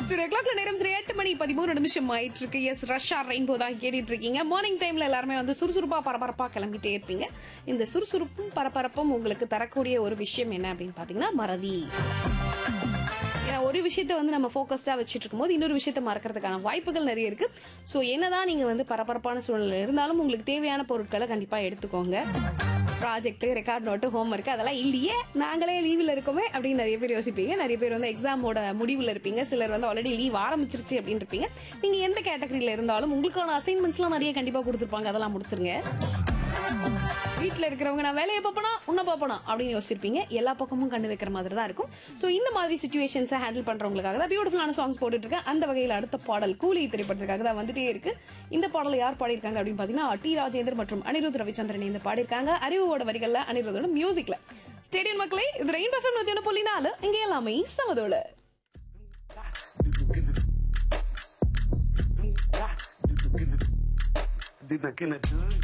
studio கிளாக்ல நேரம் சரி எட்டு மணி பதிமூணு நிமிஷம் ஆயிட்டு இருக்கு எஸ் ரஷ்ஷா ரெயின்போ தான் கேட்டுட்டு இருக்கீங்க மார்னிங் டைம்ல எல்லாருமே வந்து சுறுசுறுப்பா பரபரப்பா கிளம்பிட்டே இருப்பீங்க இந்த சுறுசுறுப்பும் பரபரப்பும் உங்களுக்கு தரக்கூடிய ஒரு விஷயம் என்ன அப்படின்னு பாத்தீங்கன்னா மறதி ஏன்னா ஒரு விஷயத்த வந்து நம்ம ஃபோக்கஸ்டாக வச்சுட்டு இருக்கும்போது இன்னொரு விஷயத்த மறக்கிறதுக்கான வாய்ப்புகள் நிறைய இருக்கு ஸோ என்னதான் நீங்க வந்து பரபரப்பான சூழ்நிலை இருந்தாலும் உங்களுக்கு தேவையான பொருட்களை கண்டிப்பா எடுத்துக்கோங்க project record note homework அதெல்லாம் இல்லையே நாங்களே லீவில் இருக்கோமே அப்படின்னு நிறைய பேர் யோசிப்பீங்க நிறைய பேர் வந்து எக்ஸாமோட முடிவில் இருப்பீங்க சிலர் வந்து ஆல்ரெடி லீவ் ஆரம்பிச்சிருச்சு அப்படின்னு இருப்பீங்க நீங்க எந்த கேட்டகரியில இருந்தாலும் உங்களுக்கான அசைன்மெண்ட்ஸ்லாம் நிறைய கண்டிப்பா கொடுத்துருப்பாங்க அதெல்லாம் முடிச்சிருங்க வீட்டில் இருக்கிறவங்க நான் வேலையை பார்ப்பனா உன்னை பார்ப்பனா அப்படின்னு யோசிச்சிருப்பீங்க எல்லா பக்கமும் கண்டு வைக்கிற மாதிரி தான் இருக்கும் ஸோ இந்த மாதிரி சுச்சுவேஷன்ஸை ஹேண்டில் பண்றவங்களுக்காக தான் பியூட்டிஃபுல்லான சாங்ஸ் போட்டுட்டு இருக்கேன் அந்த வகையில் அடுத்த பாடல் கூலி திரைப்படத்துக்காக தான் வந்துட்டே இருக்கு இந்த பாடலை யார் பாடியிருக்காங்க அப்படின்னு பார்த்தீங்கன்னா டி ராஜேந்தர் மற்றும் அனிருத் ரவிச்சந்திரன் இந்த பாடியிருக்காங்க அறிவோட வரிகள்ல அனிருத்தோட மியூசிக்ல ஸ்டேடியம் மக்களே இது ரெயின் பஃபம் நூத்தி ஒன்று புள்ளி நாலு இங்கே எல்லாமே சமதோல Did I gonna do